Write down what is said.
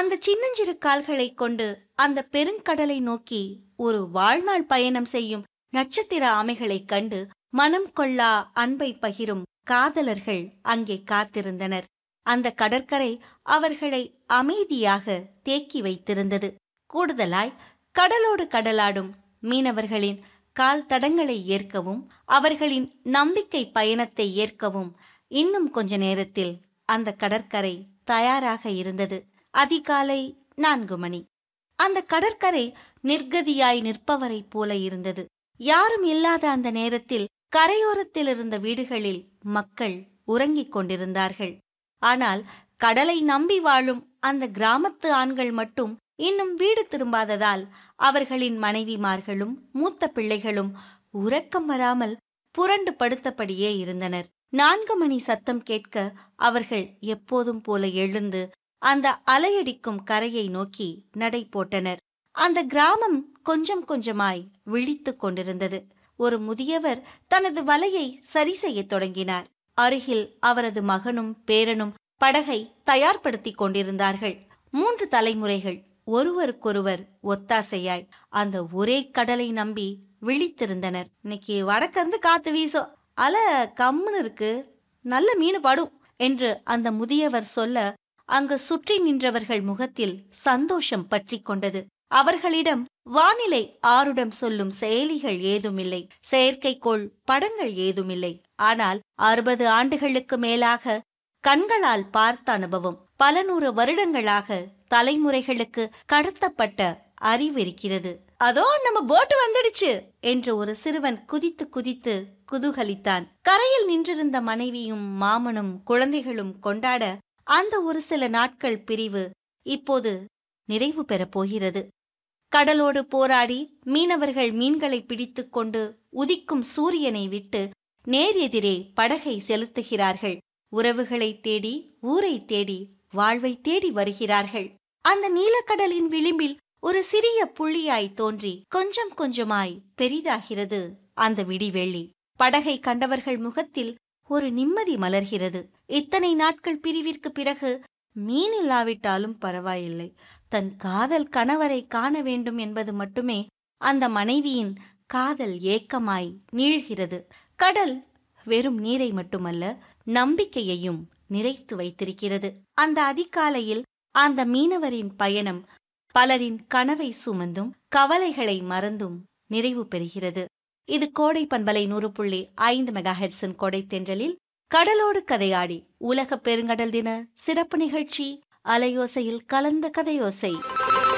அந்த சின்னஞ்சிறு கால்களை கொண்டு அந்த பெருங்கடலை நோக்கி ஒரு வாழ்நாள் பயணம் செய்யும் நட்சத்திர ஆமைகளைக் கண்டு மனம் கொள்ளா அன்பை பகிரும் காதலர்கள் அங்கே காத்திருந்தனர் அந்த கடற்கரை அவர்களை அமைதியாக தேக்கி வைத்திருந்தது கூடுதலாய் கடலோடு கடலாடும் மீனவர்களின் கால் தடங்களை ஏற்கவும் அவர்களின் நம்பிக்கை பயணத்தை ஏற்கவும் இன்னும் கொஞ்ச நேரத்தில் அந்த கடற்கரை தயாராக இருந்தது அதிகாலை நான்கு மணி அந்த கடற்கரை நிர்கதியாய் நிற்பவரைப் போல இருந்தது யாரும் இல்லாத அந்த நேரத்தில் கரையோரத்தில் இருந்த வீடுகளில் மக்கள் உறங்கிக் கொண்டிருந்தார்கள் ஆனால் கடலை நம்பி வாழும் அந்த கிராமத்து ஆண்கள் மட்டும் இன்னும் வீடு திரும்பாததால் அவர்களின் மனைவிமார்களும் மூத்த பிள்ளைகளும் உறக்கம் வராமல் புரண்டு படுத்தபடியே இருந்தனர் நான்கு மணி சத்தம் கேட்க அவர்கள் எப்போதும் போல எழுந்து அந்த அலையடிக்கும் கரையை நோக்கி நடை போட்டனர் அந்த கிராமம் கொஞ்சம் கொஞ்சமாய் விழித்துக் கொண்டிருந்தது ஒரு முதியவர் தனது வலையை சரி செய்யத் தொடங்கினார் அருகில் அவரது மகனும் பேரனும் படகை தயார்படுத்திக் கொண்டிருந்தார்கள் மூன்று தலைமுறைகள் ஒருவருக்கொருவர் ஒத்தாசையாய் அந்த ஒரே கடலை நம்பி விழித்திருந்தனர் இன்னைக்கு வடக்கிருந்து காத்து வீசும் அலை கம்முன்னு இருக்கு நல்ல மீன் படும் என்று அந்த முதியவர் சொல்ல அங்கு சுற்றி நின்றவர்கள் முகத்தில் சந்தோஷம் பற்றி கொண்டது அவர்களிடம் வானிலை ஆருடம் சொல்லும் செயலிகள் ஏதுமில்லை செயற்கைக்கோள் படங்கள் ஏதுமில்லை ஆனால் அறுபது ஆண்டுகளுக்கு மேலாக கண்களால் பார்த்த அனுபவம் பல நூறு வருடங்களாக தலைமுறைகளுக்கு கடத்தப்பட்ட அறிவு இருக்கிறது அதோ நம்ம போட்டு வந்துடுச்சு என்று ஒரு சிறுவன் குதித்து குதித்து குதூகலித்தான் கரையில் நின்றிருந்த மனைவியும் மாமனும் குழந்தைகளும் கொண்டாட அந்த ஒரு சில நாட்கள் பிரிவு இப்போது நிறைவு பெறப் போகிறது கடலோடு போராடி மீனவர்கள் மீன்களை பிடித்துக் கொண்டு உதிக்கும் சூரியனை விட்டு நேர் எதிரே படகை செலுத்துகிறார்கள் உறவுகளை தேடி ஊரை தேடி வாழ்வை தேடி வருகிறார்கள் அந்த நீலக்கடலின் விளிம்பில் ஒரு சிறிய புள்ளியாய் தோன்றி கொஞ்சம் கொஞ்சமாய் பெரிதாகிறது அந்த விடிவெள்ளி படகை கண்டவர்கள் முகத்தில் ஒரு நிம்மதி மலர்கிறது இத்தனை நாட்கள் பிரிவிற்கு பிறகு மீன் இல்லாவிட்டாலும் பரவாயில்லை தன் காதல் கணவரை காண வேண்டும் என்பது மட்டுமே அந்த மனைவியின் காதல் ஏக்கமாய் நீள்கிறது கடல் வெறும் நீரை மட்டுமல்ல நம்பிக்கையையும் நிறைத்து வைத்திருக்கிறது அந்த அதிகாலையில் அந்த மீனவரின் பயணம் பலரின் கனவை சுமந்தும் கவலைகளை மறந்தும் நிறைவு பெறுகிறது இது கோடை பண்பலை நூறு புள்ளி ஐந்து மெகா ஹெட்ஸின் கொடை தென்றலில் கடலோடு கதையாடி உலக பெருங்கடல் தின சிறப்பு நிகழ்ச்சி அலையோசையில் கலந்த கதையோசை